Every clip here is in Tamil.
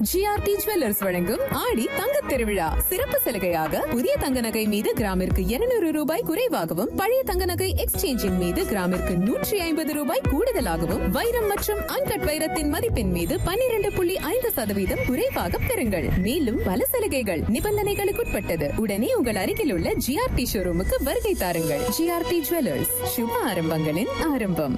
ஜிஆர்டி ஜுவல்லர்ஸ் வழங்கும் ஆடி தங்கத் திருவிழா சிறப்பு சலுகையாக புதிய தங்க நகை மீது கிராமிற்கு 200 ரூபாய் குறைவாகவும் பழைய தங்க நகை எக்ஸ்சேஞ்சின் மீது கிராமிற்கு நூற்றி ஐம்பது ரூபாய் கூடுதலாகவும் வைரம் மற்றும் அன்கட் வைரத்தின் மதிப்பின் மீது 12.5% புள்ளி ஐந்து சதவீதம் குறைவாக பெறுங்கள் மேலும் பல சலுகைகள் நிபந்தனைகளுக்குட்பட்டது உடனே உங்கள் அருகில் உள்ள ஜிஆர்டி ஷோரூமுக்கு வருகை தாருங்கள் ஜிஆர்டி ஜுவல்லர்ஸ் சுப ஆரம்பங்களின் ஆரம்பம்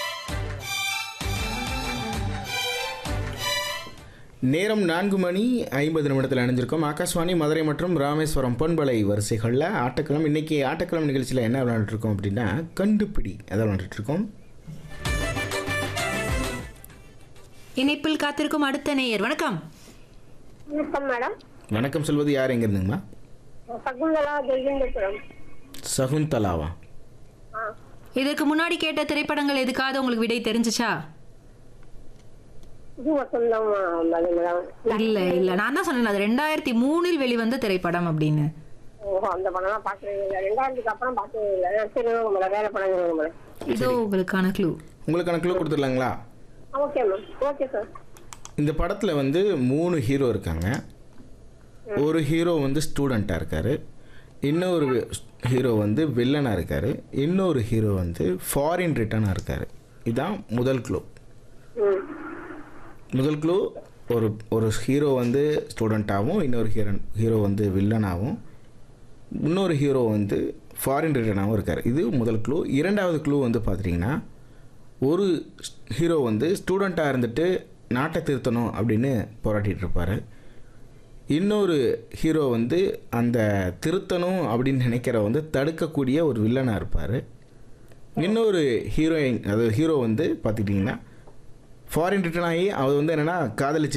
நேரம் நான்கு மணி ஐம்பது நிமிடத்தில் அணிஞ்சிருக்கோம் ஆகாஷ்வாணி மதுரை மற்றும் ராமேஸ்வரம் பொன்பலை வரிசைகளில் ஆட்டக்களம் இன்னைக்கு ஆட்டக்களம் நிகழ்ச்சியில் என்ன விளையாண்டுட்டு இருக்கோம் அப்படின்னா கண்டுபிடி அதை விளையாண்டுட்டு இருக்கோம் இணைப்பில் காத்திருக்கும் அடுத்த நேயர் வணக்கம் வணக்கம் மேடம் வணக்கம் சொல்வது யார் எங்க இருந்துங்கம்மா சகுந்தலா ஜெயந்தபுரம் சகுந்தலாவா ஆ இதற்கு முன்னாடி கேட்ட திரைப்படங்கள் எதுக்காவது உங்களுக்கு விடை தெரிஞ்சுச்சா இது வசந்தம் மேடம் இல்ல இல்ல நான் தான் சொன்னேன் அது ரெண்டாயிரத்தி மூணில் வெளிவந்த திரைப்படம் அப்படின்னு ஓஹோ அந்த படம்லாம் பார்த்தது இல்லை ரெண்டாயிரத்துக்கு அப்புறம் பார்த்தது இல்லை சரி மேடம் வேற படம் சொல்லுங்க மேடம் இதோ உங்களுக்கான க்ளூ உங்களுக்கான கிலோ கொடுத்துடலாங்களா ஓகே மேம் ஓகே சார் இந்த படத்தில் வந்து மூணு ஹீரோ இருக்காங்க ஒரு ஹீரோ வந்து ஸ்டூடெண்ட்டாக இருக்கார் இன்னொரு ஹீரோ வந்து வில்லனாக இருக்கார் இன்னொரு ஹீரோ வந்து ஃபாரின் ரிட்டனாக இருக்கார் இதுதான் முதல் க்ளூ ம் முதல் க்ளூ ஒரு ஒரு ஹீரோ வந்து ஸ்டூடெண்ட்டாகவும் இன்னொரு ஹீரோ ஹீரோ வந்து வில்லனாகவும் இன்னொரு ஹீரோ வந்து ஃபாரின் ரிட்டனாகவும் இருக்கார் இது முதல் க்ளூ இரண்டாவது க்ளூ வந்து பார்த்துட்டிங்கன்னா ஒரு ஹீரோ வந்து ஸ்டூடெண்ட்டாக இருந்துட்டு நாட்டை திருத்தணும் அப்படின்னு போராட்டிகிட்டு இருப்பார் இன்னொரு ஹீரோ வந்து அந்த திருத்தணும் அப்படின்னு நினைக்கிற வந்து தடுக்கக்கூடிய ஒரு வில்லனாக இருப்பார் இன்னொரு ஹீரோயின் அதாவது ஹீரோ வந்து பார்த்துக்கிட்டிங்கன்னா ஃபாரின் ரிட்டர்ன் ஆகி அவர் வந்து என்னென்னா காதலிச்சு